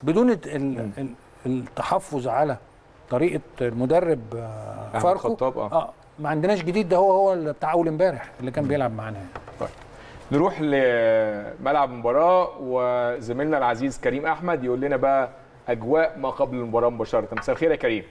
بدون الت- ال- ال- التحفظ على طريقه المدرب آه، أحمد فاركو خطاب، آه. اه ما عندناش جديد ده هو هو اللي بتاع اول امبارح اللي كان بيلعب معانا يعني. طيب نروح لملعب المباراه وزميلنا العزيز كريم احمد يقول لنا بقى اجواء ما قبل المباراه مباشره مساء الخير يا كريم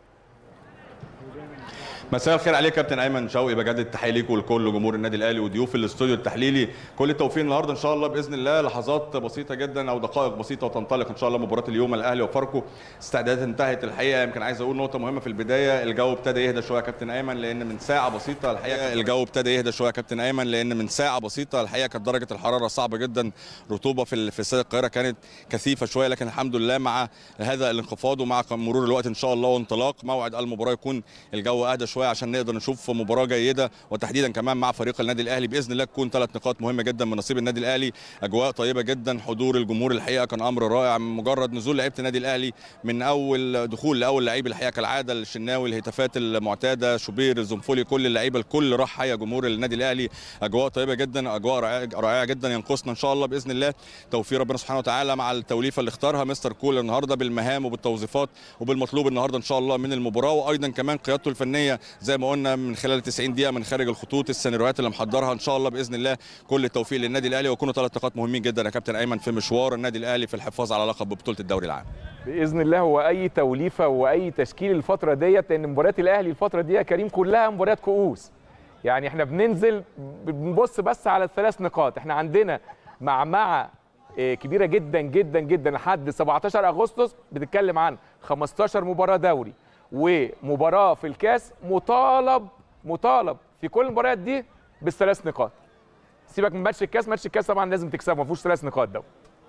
مساء الخير عليك كابتن ايمن شوقي بجدد التحيه ليك ولكل جمهور النادي الاهلي وضيوف الاستوديو التحليلي كل التوفيق النهارده ان شاء الله باذن الله لحظات بسيطه جدا او دقائق بسيطه وتنطلق ان شاء الله مباراه اليوم الاهلي وفاركو استعدادات انتهت الحقيقه يمكن عايز اقول نقطه مهمه في البدايه الجو ابتدى يهدى شويه يا كابتن ايمن لان من ساعه بسيطه الحقيقه الجو ابتدى يهدى شويه يا كابتن ايمن لان من ساعه بسيطه الحقيقه كانت درجه الحراره صعبه جدا رطوبه في ال- في استاد القاهره كانت كثيفه شويه لكن الحمد لله مع هذا الانخفاض ومع مرور الوقت ان شاء الله وانطلاق موعد المباراه يكون الجو اهدى شويه عشان نقدر نشوف مباراه جيده وتحديدا كمان مع فريق النادي الاهلي باذن الله تكون ثلاث نقاط مهمه جدا من نصيب النادي الاهلي اجواء طيبه جدا حضور الجمهور الحقيقه كان امر رائع مجرد نزول لعيبه النادي الاهلي من اول دخول لاول لعيب الحقيقه كالعاده الشناوي الهتافات المعتاده شوبير الزنفولي كل اللعيبه الكل راح حيا جمهور النادي الاهلي اجواء طيبه جدا اجواء رائعه رائعة جدا ينقصنا ان شاء الله باذن الله توفيق ربنا سبحانه وتعالى مع التوليفه اللي اختارها مستر كول النهارده بالمهام وبالتوظيفات وبالمطلوب النهارده ان شاء الله من المباراه وايضا كمان قيادته الفنيه زي ما قلنا من خلال 90 دقيقه من خارج الخطوط السيناريوهات اللي محضرها ان شاء الله باذن الله كل التوفيق للنادي الاهلي ويكونوا ثلاث نقاط مهمين جدا يا كابتن ايمن في مشوار النادي الاهلي في الحفاظ على لقب بطوله الدوري العام باذن الله هو اي توليفه واي تشكيل الفتره ديت لان مباريات الاهلي الفتره دي يا كريم كلها مباريات كؤوس يعني احنا بننزل بنبص بس على الثلاث نقاط احنا عندنا معمعه آه، كبيره جدا جدا جدا لحد 17 اغسطس بتتكلم عن 15 مباراه دوري ومباراه في الكاس مطالب مطالب في كل المباريات دي بالثلاث نقاط سيبك من ماتش الكاس ماتش الكاس طبعا لازم تكسبه ما فيهوش ثلاث نقاط ده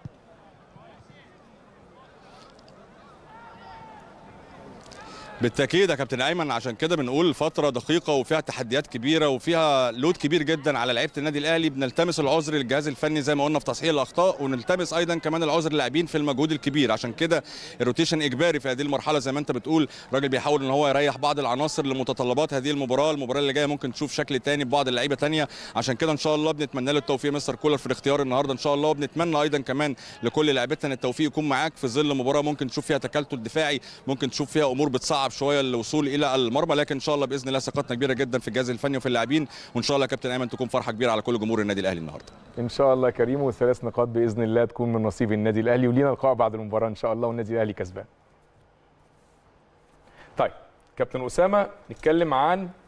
بالتاكيد يا كابتن ايمن عشان كده بنقول فتره دقيقه وفيها تحديات كبيره وفيها لود كبير جدا على لعيبه النادي الاهلي بنلتمس العذر للجهاز الفني زي ما قلنا في تصحيح الاخطاء ونلتمس ايضا كمان العذر للاعبين في المجهود الكبير عشان كده الروتيشن اجباري في هذه المرحله زي ما انت بتقول الراجل بيحاول ان هو يريح بعض العناصر لمتطلبات هذه المباراه المباراه اللي جايه ممكن تشوف شكل تاني ببعض اللعيبه تانية عشان كده ان شاء الله بنتمنى له التوفيق مستر كولر في الاختيار النهارده ان شاء الله وبنتمنى ايضا كمان لكل لعيبتنا ان التوفيق يكون معاك في ظل مباراه ممكن تشوف فيها تكتل دفاعي ممكن تشوف فيها امور بتصعب شويه الوصول الى المرمى لكن ان شاء الله باذن الله ثقتنا كبيره جدا في الجهاز الفني وفي اللاعبين وان شاء الله يا كابتن ايمن تكون فرحه كبيره على كل جمهور النادي الاهلي النهارده ان شاء الله يا كريم والثلاث نقاط باذن الله تكون من نصيب النادي الاهلي ولينا لقاء بعد المباراه ان شاء الله والنادي الاهلي كسبان. طيب كابتن اسامه نتكلم عن